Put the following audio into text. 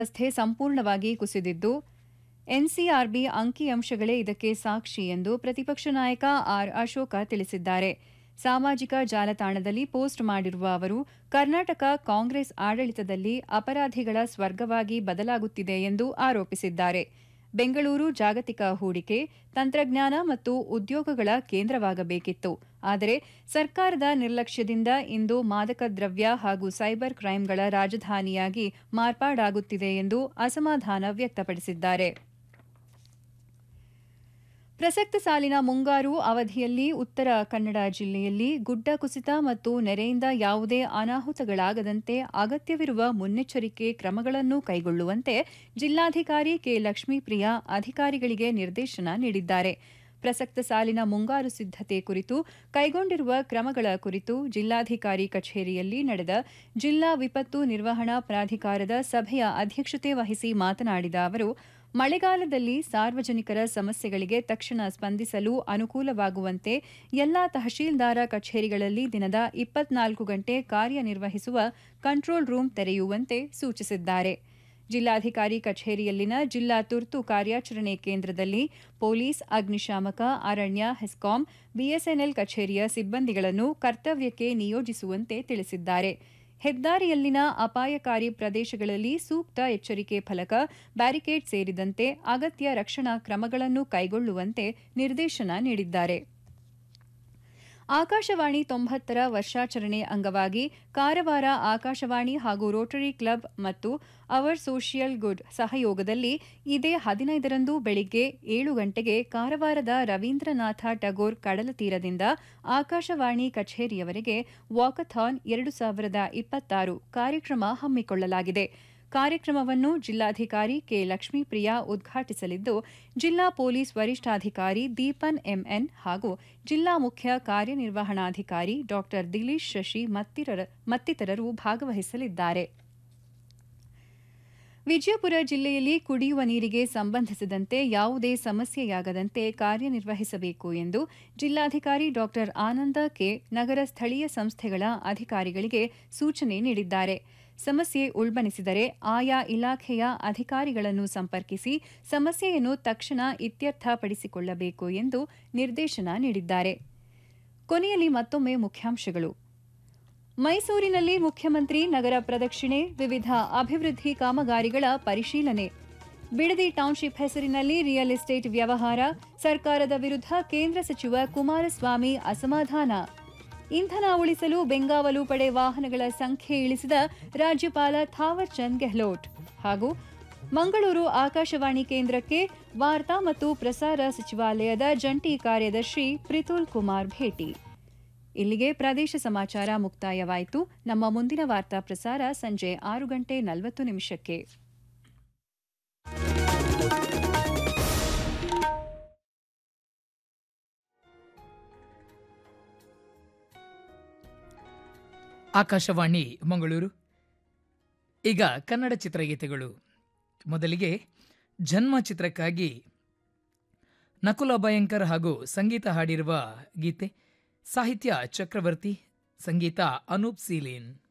ವ್ಯವಸ್ಥೆ ಸಂಪೂರ್ಣವಾಗಿ ಕುಸಿದಿದ್ದು ಎನ್ಸಿಆರ್ಬಿ ಅಂಕಿಅಂಶಗಳೇ ಇದಕ್ಕೆ ಸಾಕ್ಷಿ ಎಂದು ಪ್ರತಿಪಕ್ಷ ನಾಯಕ ಆರ್ ಅಶೋಕ ತಿಳಿಸಿದ್ದಾರೆ ಸಾಮಾಜಿಕ ಜಾಲತಾಣದಲ್ಲಿ ಪೋಸ್ಟ್ ಮಾಡಿರುವ ಅವರು ಕರ್ನಾಟಕ ಕಾಂಗ್ರೆಸ್ ಆಡಳಿತದಲ್ಲಿ ಅಪರಾಧಿಗಳ ಸ್ವರ್ಗವಾಗಿ ಬದಲಾಗುತ್ತಿದೆ ಎಂದು ಆರೋಪಿಸಿದ್ದಾರೆ ಬೆಂಗಳೂರು ಜಾಗತಿಕ ಹೂಡಿಕೆ ತಂತ್ರಜ್ಞಾನ ಮತ್ತು ಉದ್ಯೋಗಗಳ ಕೇಂದ್ರವಾಗಬೇಕಿತ್ತು ಆದರೆ ಸರ್ಕಾರದ ನಿರ್ಲಕ್ಷ್ಯದಿಂದ ಇಂದು ಮಾದಕ ದ್ರವ್ಯ ಹಾಗೂ ಸೈಬರ್ ಕ್ರೈಂಗಳ ರಾಜಧಾನಿಯಾಗಿ ಮಾರ್ಪಾಡಾಗುತ್ತಿದೆ ಎಂದು ಅಸಮಾಧಾನ ವ್ಯಕ್ತಪಡಿಸಿದ್ದಾರೆ ಪ್ರಸಕ್ತ ಸಾಲಿನ ಮುಂಗಾರು ಅವಧಿಯಲ್ಲಿ ಉತ್ತರ ಕನ್ನಡ ಜಿಲ್ಲೆಯಲ್ಲಿ ಗುಡ್ಡ ಕುಸಿತ ಮತ್ತು ನೆರೆಯಿಂದ ಯಾವುದೇ ಅನಾಹುತಗಳಾಗದಂತೆ ಅಗತ್ಯವಿರುವ ಮುನ್ನೆಚ್ಚರಿಕೆ ಕ್ರಮಗಳನ್ನು ಕೈಗೊಳ್ಳುವಂತೆ ಜಿಲ್ಲಾಧಿಕಾರಿ ಕೆ ಲಕ್ಷ್ಮೀಪ್ರಿಯಾ ಅಧಿಕಾರಿಗಳಿಗೆ ನಿರ್ದೇಶನ ನೀಡಿದ್ದಾರೆ ಪ್ರಸಕ್ತ ಸಾಲಿನ ಮುಂಗಾರು ಸಿದ್ದತೆ ಕುರಿತು ಕೈಗೊಂಡಿರುವ ಕ್ರಮಗಳ ಕುರಿತು ಜಿಲ್ಲಾಧಿಕಾರಿ ಕಚೇರಿಯಲ್ಲಿ ನಡೆದ ಜಿಲ್ಲಾ ವಿಪತ್ತು ನಿರ್ವಹಣಾ ಪ್ರಾಧಿಕಾರದ ಸಭೆಯ ಅಧ್ಯಕ್ಷತೆ ವಹಿಸಿ ಮಾತನಾಡಿದ ಅವರು ಮಳೆಗಾಲದಲ್ಲಿ ಸಾರ್ವಜನಿಕರ ಸಮಸ್ಯೆಗಳಿಗೆ ತಕ್ಷಣ ಸ್ಪಂದಿಸಲು ಅನುಕೂಲವಾಗುವಂತೆ ಎಲ್ಲಾ ತಹಶೀಲ್ದಾರ ಕಚೇರಿಗಳಲ್ಲಿ ದಿನದ ಇಪ್ಪತ್ನಾಲ್ಕು ಗಂಟೆ ಕಾರ್ಯನಿರ್ವಹಿಸುವ ಕಂಟ್ರೋಲ್ ರೂಂ ತೆರೆಯುವಂತೆ ಸೂಚಿಸಿದ್ದಾರೆ ಜಿಲ್ಲಾಧಿಕಾರಿ ಕಚೇರಿಯಲ್ಲಿನ ಜಿಲ್ಲಾ ತುರ್ತು ಕಾರ್ಯಾಚರಣೆ ಕೇಂದ್ರದಲ್ಲಿ ಪೊಲೀಸ್ ಅಗ್ನಿಶಾಮಕ ಅರಣ್ಯ ಹೆಸ್ಕಾಂ ಬಿಎಸ್ಎನ್ಎಲ್ ಕಚೇರಿಯ ಸಿಬ್ಬಂದಿಗಳನ್ನು ಕರ್ತವ್ಯಕ್ಕೆ ನಿಯೋಜಿಸುವಂತೆ ತಿಳಿಸಿದ್ದಾರೆ ಹೆದ್ದಾರಿಯಲ್ಲಿನ ಅಪಾಯಕಾರಿ ಪ್ರದೇಶಗಳಲ್ಲಿ ಸೂಕ್ತ ಎಚ್ಚರಿಕೆ ಫಲಕ ಬ್ಯಾರಿಕೇಡ್ ಸೇರಿದಂತೆ ಅಗತ್ಯ ರಕ್ಷಣಾ ಕ್ರಮಗಳನ್ನು ಕೈಗೊಳ್ಳುವಂತೆ ನಿರ್ದೇಶನ ನೀಡಿದ್ದಾರೆ ಆಕಾಶವಾಣಿ ತೊಂಬತ್ತರ ವರ್ಷಾಚರಣೆ ಅಂಗವಾಗಿ ಕಾರವಾರ ಆಕಾಶವಾಣಿ ಹಾಗೂ ರೋಟರಿ ಕ್ಲಬ್ ಮತ್ತು ಅವರ್ ಸೋಷಿಯಲ್ ಗುಡ್ ಸಹಯೋಗದಲ್ಲಿ ಇದೇ ಹದಿನೈದರಂದು ಬೆಳಿಗ್ಗೆ ಏಳು ಗಂಟೆಗೆ ಕಾರವಾರದ ರವೀಂದ್ರನಾಥ ಟಗೋರ್ ಕಡಲ ತೀರದಿಂದ ಆಕಾಶವಾಣಿ ಕಚೇರಿಯವರೆಗೆ ವಾಕಥಾನ್ ಎರಡು ಸಾವಿರದ ಇಪ್ಪತ್ತಾರು ಕಾರ್ಯಕ್ರಮ ಹಮ್ಮಿಕೊಳ್ಳಲಾಗಿದೆ ಕಾರ್ಯಕ್ರಮವನ್ನು ಜಿಲ್ಲಾಧಿಕಾರಿ ಕೆ ಲಕ್ಷ್ಮೀಪ್ರಿಯಾ ಉದ್ಘಾಟಿಸಲಿದ್ದು ಜಿಲ್ಲಾ ಪೊಲೀಸ್ ವರಿಷ್ಠಾಧಿಕಾರಿ ದೀಪನ್ ಎಂಎನ್ ಹಾಗೂ ಜಿಲ್ಲಾ ಮುಖ್ಯ ಕಾರ್ಯನಿರ್ವಹಣಾಧಿಕಾರಿ ಡಾ ದಿಲೀಶ್ ಶಶಿ ಮತ್ತಿತರರು ಭಾಗವಹಿಸಲಿದ್ದಾರೆ ವಿಜಯಪುರ ಜಿಲ್ಲೆಯಲ್ಲಿ ಕುಡಿಯುವ ನೀರಿಗೆ ಸಂಬಂಧಿಸಿದಂತೆ ಯಾವುದೇ ಸಮಸ್ಯೆಯಾಗದಂತೆ ಕಾರ್ಯನಿರ್ವಹಿಸಬೇಕು ಎಂದು ಜಿಲ್ಲಾಧಿಕಾರಿ ಡಾ ಆನಂದ ಕೆ ನಗರ ಸ್ಥಳೀಯ ಸಂಸ್ಥೆಗಳ ಅಧಿಕಾರಿಗಳಿಗೆ ಸೂಚನೆ ನೀಡಿದ್ದಾರೆ ಸಮಸ್ಯೆ ಉಲ್ಬಣಿಸಿದರೆ ಆಯಾ ಇಲಾಖೆಯ ಅಧಿಕಾರಿಗಳನ್ನು ಸಂಪರ್ಕಿಸಿ ಸಮಸ್ಯೆಯನ್ನು ತಕ್ಷಣ ಇತ್ಯರ್ಥಪಡಿಸಿಕೊಳ್ಳಬೇಕು ಎಂದು ನಿರ್ದೇಶನ ನೀಡಿದ್ದಾರೆ ಕೊನೆಯಲ್ಲಿ ಮತ್ತೊಮ್ಮೆ ಮುಖ್ಯಾಂಶಗಳು ಮೈಸೂರಿನಲ್ಲಿ ಮುಖ್ಯಮಂತ್ರಿ ನಗರ ಪ್ರದಕ್ಷಿಣೆ ವಿವಿಧ ಅಭಿವೃದ್ಧಿ ಕಾಮಗಾರಿಗಳ ಪರಿಶೀಲನೆ ಬಿಡದಿ ಟೌನ್ಶಿಪ್ ಹೆಸರಿನಲ್ಲಿ ರಿಯಲ್ ಎಸ್ಟೇಟ್ ವ್ಯವಹಾರ ಸರ್ಕಾರದ ವಿರುದ್ಧ ಕೇಂದ್ರ ಸಚಿವ ಕುಮಾರಸ್ವಾಮಿ ಅಸಮಾಧಾನ ಇಂಧನ ಉಳಿಸಲು ಬೆಂಗಾವಲು ಪಡೆ ವಾಹನಗಳ ಸಂಖ್ಯೆ ಇಳಿಸಿದ ರಾಜ್ಯಪಾಲ ಥಾವರ್ ಚಂದ್ ಗೆಹ್ಲೋಟ್ ಹಾಗೂ ಮಂಗಳೂರು ಆಕಾಶವಾಣಿ ಕೇಂದ್ರಕ್ಕೆ ವಾರ್ತಾ ಮತ್ತು ಪ್ರಸಾರ ಸಚಿವಾಲಯದ ಜಂಟಿ ಕಾರ್ಯದರ್ಶಿ ಪ್ರಿತುಲ್ ಕುಮಾರ್ ಭೇಟಿ ಇಲ್ಲಿಗೆ ಪ್ರದೇಶ ಸಮಾಚಾರ ಮುಕ್ತಾಯವಾಯಿತು ನಮ್ಮ ಮುಂದಿನ ವಾರ್ತಾ ಪ್ರಸಾರ ಸಂಜೆ ಆರು ಗಂಟೆ ನಲವತ್ತು ನಿಮಿಷಕ್ಕೆ ಆಕಾಶವಾಣಿ ಮಂಗಳೂರು ಈಗ ಕನ್ನಡ ಚಿತ್ರಗೀತೆಗಳು ಮೊದಲಿಗೆ ಜನ್ಮ ಚಿತ್ರಕ್ಕಾಗಿ ನಕುಲ ಭಯಂಕರ್ ಹಾಗೂ ಸಂಗೀತ ಹಾಡಿರುವ ಗೀತೆ ಸಾಹಿತ್ಯ ಚಕ್ರವರ್ತಿ ಸಂಗೀತ ಅನೂಪ್ ಸೀಲಿನ್